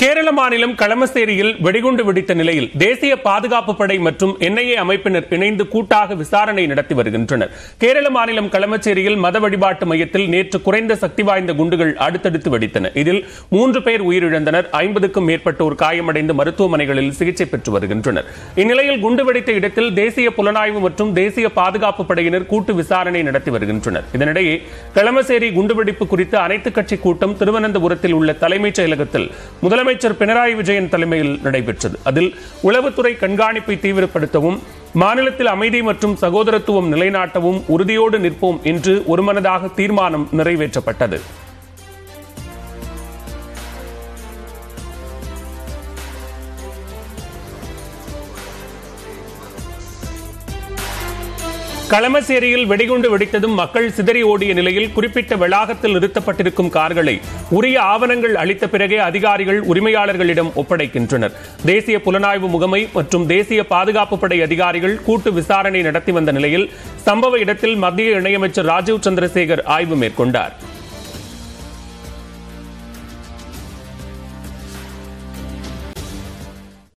கேரள மாநிலம் களமசேரியில் வெடிகுண்டு வெடித்த நிலையில் தேசிய பாதுகாப்பு படை மற்றும் என்ஐஏ அமைப்பினர் இணைந்து கூட்டாக விசாரணை நடத்தி வருகின்றனர் கேரள மாநிலம் களமச்சேரியில் மத வழிபாட்டு மையத்தில் நேற்று குறைந்த சக்தி வாய்ந்த குண்டுகள் அடுத்தடுத்து வெடித்தன இதில் மூன்று பேர் உயிரிழந்தனர் ஐம்பதுக்கும் மேற்பட்டோர் காயமடைந்து மருத்துவமனைகளில் சிகிச்சை பெற்று வருகின்றனர் இந்நிலையில் குண்டு வெடித்த இடத்தில் தேசிய புலனாய்வு மற்றும் தேசிய பாதுகாப்பு படையினர் கூட்டு விசாரணை நடத்தி வருகின்றனர் இதனிடையே களமசேரி குண்டுவெடிப்பு குறித்த அனைத்துக் கட்சி கூட்டம் திருவனந்தபுரத்தில் உள்ள தலைமைச் செயலகத்தில் முதலமைச்சர் பினராயி விஜயன் தலைமையில் நடைபெற்றது அதில் உளவுத்துறை கண்காணிப்பை தீவிரப்படுத்தவும் மாநிலத்தில் அமைதி மற்றும் சகோதரத்துவம் நிலைநாட்டவும் உறுதியோடு நிற்போம் என்று ஒருமனதாக தீர்மானம் நிறைவேற்றப்பட்டது களமசேரியில் வெடிகுண்டு வெடித்ததும் மக்கள் சிதறி ஓடிய நிலையில் குறிப்பிட்ட வளாகத்தில் நிறுத்தப்பட்டிருக்கும் கார்களை உரிய ஆவணங்கள் அளித்த பிறகே அதிகாரிகள் உரிமையாளர்களிடம் ஒப்படைக்கின்றனர் தேசிய புலனாய்வு முகமை மற்றும் தேசிய பாதுகாப்பு படை அதிகாரிகள் கூட்டு விசாரணை நடத்தி வந்த நிலையில் சம்பவ இடத்தில் மத்திய இணையமைச்சர் ராஜீவ் சந்திரசேகர் ஆய்வு மேற்கொண்டார்